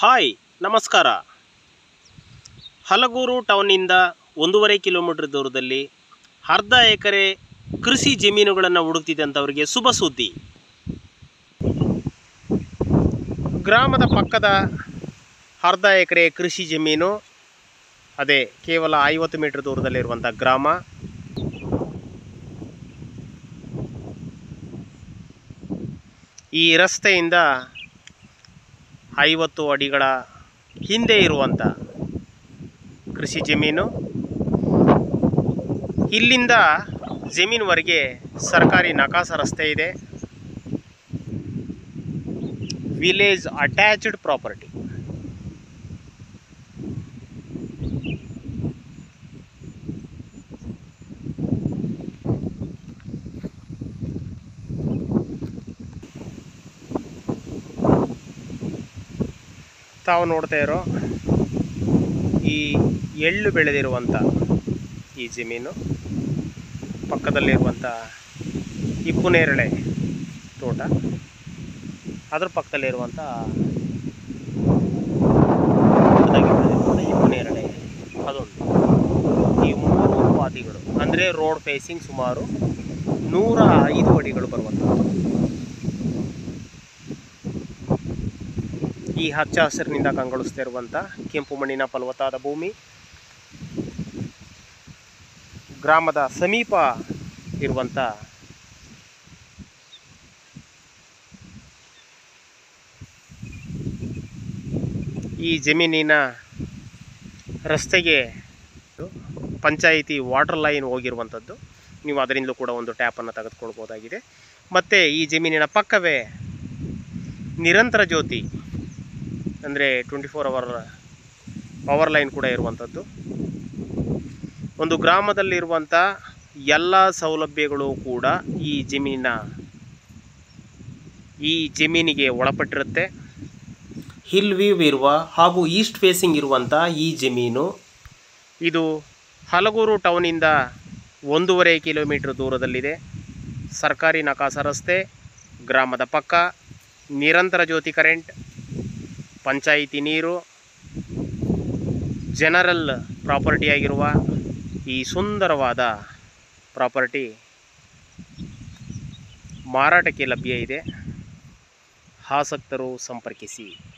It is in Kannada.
ಹಾಯ್ ನಮಸ್ಕಾರ ಹಲಗೂರು ಟೌನ್ನಿಂದ ಒಂದೂವರೆ ಕಿಲೋಮೀಟರ್ ದೂರದಲ್ಲಿ ಅರ್ಧ ಎಕರೆ ಕೃಷಿ ಜಮೀನುಗಳನ್ನು ಹುಡುಕ್ತಿದ್ದಂಥವರಿಗೆ ಶುಭ ಸುದ್ದಿ ಗ್ರಾಮದ ಪಕ್ಕದ ಅರ್ಧ ಎಕರೆ ಕೃಷಿ ಜಮೀನು ಅದೇ ಕೇವಲ ಐವತ್ತು ಮೀಟರ್ ದೂರದಲ್ಲಿರುವಂಥ ಗ್ರಾಮ ಈ ರಸ್ತೆಯಿಂದ ಐವತ್ತು ಅಡಿಗಳ ಹಿಂದೆ ಇರುವಂಥ ಕೃಷಿ ಜಮೀನು ಇಲ್ಲಿಂದ ಜಮೀನುವರೆಗೆ ಸರ್ಕಾರಿ ನಕಾಸ ರಸ್ತೆ ಇದೆ ವಿಲೇಜ್ ಅಟ್ಯಾಚ್ಡ್ ಪ್ರಾಪರ್ಟಿ ತಾವು ನೋಡ್ತಾ ಇರೋ ಈ ಎಳ್ಳು ಬೆಳೆದಿರುವಂಥ ಈ ಜಮೀನು ಪಕ್ಕದಲ್ಲಿರುವಂಥ ಇಪ್ಪುನೇರಳೆ ತೋಟ ಅದ್ರ ಪಕ್ಕದಲ್ಲಿರುವಂಥ ದೊಡ್ಡದಾಗಿ ಬೆಳೆದಿರುವಂಥ ಇಪ್ಪುನೇರಳೆ ಅದೊಂದು ಈ ಮೂರು ಪಾದಿಗಳು ಅಂದರೆ ರೋಡ್ ಫೇಸಿಂಗ್ ಸುಮಾರು ನೂರ ಐದು ಅಡಿಗಳು ಬರುವಂಥದ್ದು ಈ ಹಚ್ಚ ಹಸಿರಿನಿಂದ ಕಂಗೊಳಿಸ್ತಾ ಇರುವಂಥ ಕೆಂಪು ಮಣ್ಣಿನ ಫಲವತ್ತಾದ ಭೂಮಿ ಗ್ರಾಮದ ಸಮೀಪ ಇರುವಂಥ ಈ ಜಮೀನಿನ ರಸ್ತೆಗೆ ಪಂಚಾಯಿತಿ ವಾಟರ್ ಲೈನ್ ಹೋಗಿರುವಂಥದ್ದು ನೀವು ಅದರಿಂದಲೂ ಕೂಡ ಒಂದು ಟ್ಯಾಪನ್ನು ತೆಗೆದುಕೊಳ್ಬೋದಾಗಿದೆ ಮತ್ತು ಈ ಜಮೀನಿನ ಪಕ್ಕವೇ ನಿರಂತರ ಜ್ಯೋತಿ ಅಂದರೆ twenty four hour power line ಕೂಡ ಇರುವಂಥದ್ದು ಒಂದು ಗ್ರಾಮದಲ್ಲಿರುವಂಥ ಎಲ್ಲ ಸೌಲಭ್ಯಗಳು ಕೂಡ ಈ ಜಮೀನಿನ ಈ ಜಮೀನಿಗೆ ಒಳಪಟ್ಟಿರುತ್ತೆ ಹಿಲ್ ವ್ಯೂ ಇರುವ ಹಾಗೂ ಈಸ್ಟ್ ಫೇಸಿಂಗ್ ಇರುವಂಥ ಈ ಜಮೀನು ಇದು ಹಲಗೂರು ಟೌನಿಂದ ಒಂದೂವರೆ ಕಿಲೋಮೀಟ್ರ್ ದೂರದಲ್ಲಿದೆ ಸರ್ಕಾರಿ ನಕಾಸ ರಸ್ತೆ ಗ್ರಾಮದ ಪಕ್ಕ ನಿರಂತರ ಜ್ಯೋತಿ ಕರೆಂಟ್ ಪಂಚಾಯಿತಿ ನೀರು ಜನರಲ್ ಪ್ರಾಪರ್ಟಿಯಾಗಿರುವ ಈ ಸುಂದರವಾದ ಪ್ರಾಪರ್ಟಿ ಮಾರಾಟಕ್ಕೆ ಲಭ್ಯ ಇದೆ ಆಸಕ್ತರು ಸಂಪರ್ಕಿಸಿ